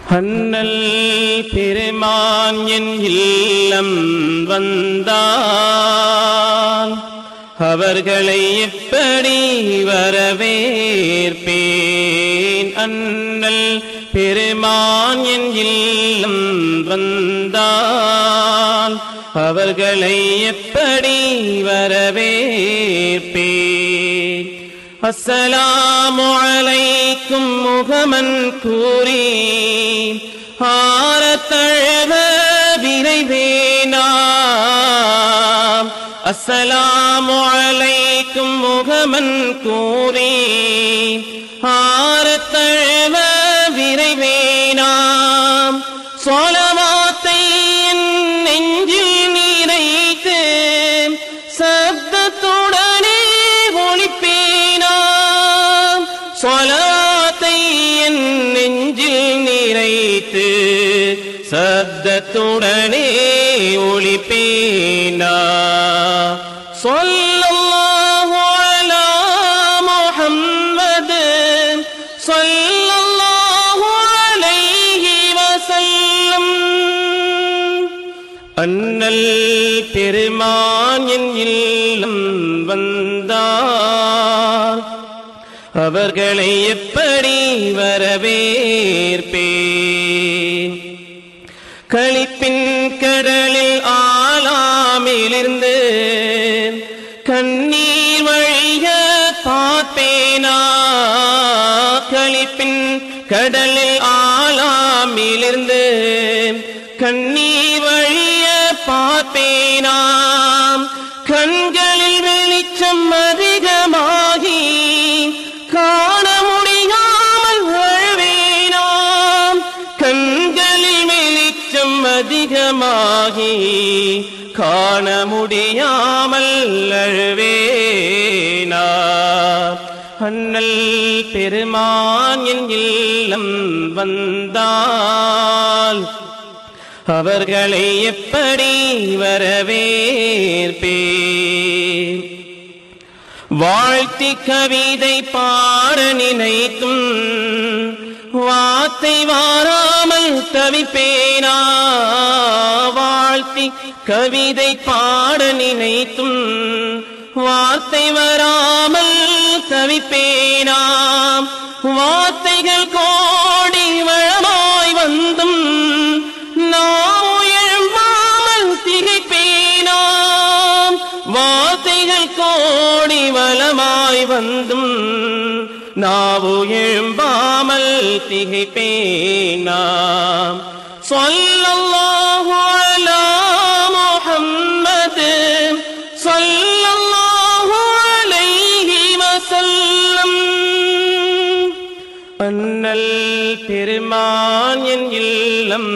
அண்ணல் பெருமான் என் இல்லம் வந்தால் அவர்களை எப்படி வரவேற்பேன் அண்ணல் பெருமான் என் இல்லம் வந்தால் அவர்களை எப்படி வரவேற்பேன் அஸ்ஸலாமு அலைக்கும் முகமன் கூறி ஆரத்தழுவ விரைவேனாம் அஸ்ஸலாமு அலைக்கும் முகமன் கூறி ஆரத்தழுவ விரைவேனாம் சோலமாத்தை என் நெஞ்சில் நிறைத்து சப்தத்துடனே ஒளிப்பேனாம் சொலாத்தை என் நெஞ்சில் நிறைத்து சப்தத்துடனே ஒளிப்பேனா சொல்லல்லாஹு அலா முஹம்மது சொல்லல்லாஹு அலைஹி வஸல்லம் அண்ணல் பெருமான் என் இல்லம் வந்தார் அவர்களை எப்படி வரவேற்பேன் களிப்பின் கடலில் ஆளாமிலிருந்து கண்ணீர் வழிய பார்ப்பேனா களிப்பின் கடலில் ஆளாமிலிருந்து கண்ணீர் வழிய பார்ப்பேனாம் கண்களில் வெளிச்சம் அதிகமாகி காண முடியாமல் வாழ்வேனாம் கண்களில் வெளிச்சம் அதிகமாகி காண முடியாமல் அழுவேனா அண்ணல் பெருமான் என் இல்லம் வந்தால் அவர்களை எப்படி வரவேற்பேன் வாழ்த்தி கவிதை பாட நினைத்தும் வார்த்தை வாராமல் தவிப்பேனா வாழ்த்தி கவிதை பாட நினைத்தும் வார்த்தை வராமல் தவிப்பேனாம் வார்த்தைகள் கோடி வளமாய் வந்தும் நான் எழும்பாமல் திகைப்பேனாம் வார்த்தைகள் கோடி வளமாய் வந்தும் நாவு எழும்பாமல் திகைப்பேனாம் சொல்லல்லாஹு அலா முஹம்மது சொல்லல்லாஹு அலைஹி வஸல்லம் அண்ணல் பெருமான் என் இல்லம்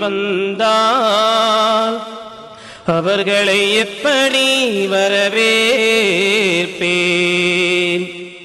வந்தால் அவர்களை எப்படி வரவேற்பேன்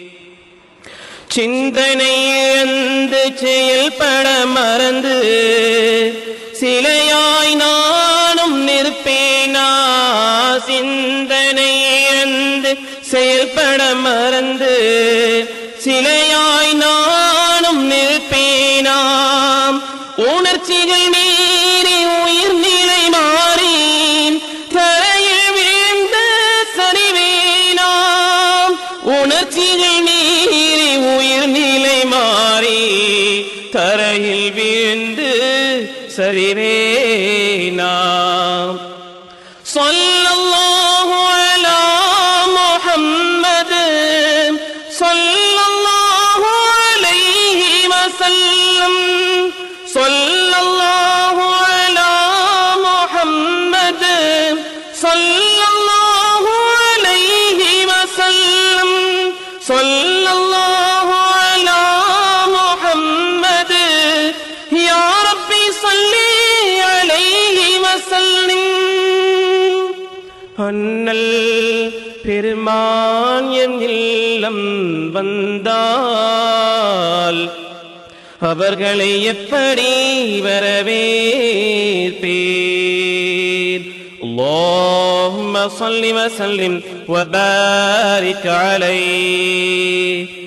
சிந்தனை இழந்து செயல்பட மறந்து சிலையாய் நானும் நிற்பேனா சிந்தனை இழந்து செயல்பட மறந்து சிலையாய் நானும் நிற்பேனாம் உணர்ச்சிகள் மீறி உயிர் நிலை மாறி தரையில் வீழ்ந்து சரிவேனாம் உணர்ச்சிகள் மீறி உயிர் நிலை மாறி தரையில் வீழ்ந்து சரிவேனாம் சொல்லல்லாஹு அலா முஹம்மது சொல்லல்லாஹு அலைஹி வஸல்லம் சொல்லல்லாஹு அலா முஹம்மது சொல்லல்லாஹு அலைஹி வஸல்லம் சொல்லல்லாஹு அலா முஹம்மது யா ரப்பி ஸல்லி அலைஹி வஸல்லிம் அண்ணல் பெருமான் என் இல்லம் வந்தால் அவர்களை எப்படி வரவேற்பேன் اللهم صل وسلم وبارك عليه